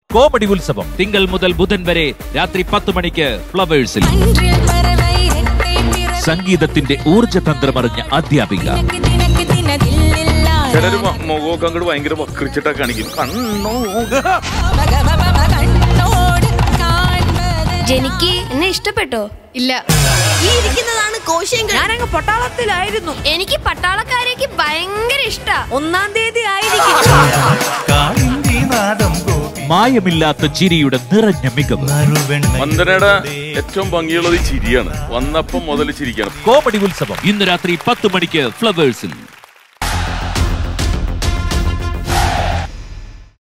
comedy ഉത്സവം തിങ്കൾ മുതൽ ബുധൻ വരെ രാത്രി പത്ത് മണിക്ക് ഫ്ലവേഴ്സിൽ அன்றில் பறவை ரெட்டை பிற സംഗീതത്തിന്റെ ഊർജ്ജതന്ത്രമറിഞ്ഞ അധ്യാപിക தினக்கு தினக்கு தினதில்லில்லா ചിലര് മ- മുഖമൊക്കെ അങ്ങോട്ട് ഭയങ്കര വക്രിച്ചിട്ടാ കാണിക്കും കണ്ണോ மகமமம கண்ணோடு காண்பது ജനിക്ക് എന്നെ ഇഷ്ടപ്പെട്ടോ ഇല്ല ഈ ഇരിക്കുന്നതാണ് കോശം ഞാനങ്ങ് പട്ടാളത്തിലായിരുന്നു എനിക്ക് പട്ടാളക്കാരേക്ക് ഭയങ്കര ഇഷ്ടാ ഒന്നാം തീയതി ആയിരിക്കും കാളിന്തിനാദം ഗോപി മായമില്ലാത്ത ചിരിയുടെ നിറഞ്ഞ മികവ് നറുവെണ്ണ വന്ദനയുടെ ഏറ്റവും ഭംഗിയുള്ളത് ഈ ചിരിയാണ് വന്നപ്പം മുതൽ ചിരിക്കണം കോമഡി ഉത്സവം ഇന്ന് രാത്രി പത്ത് മണിക്ക് ഫ്ലവേഴ്സിൽ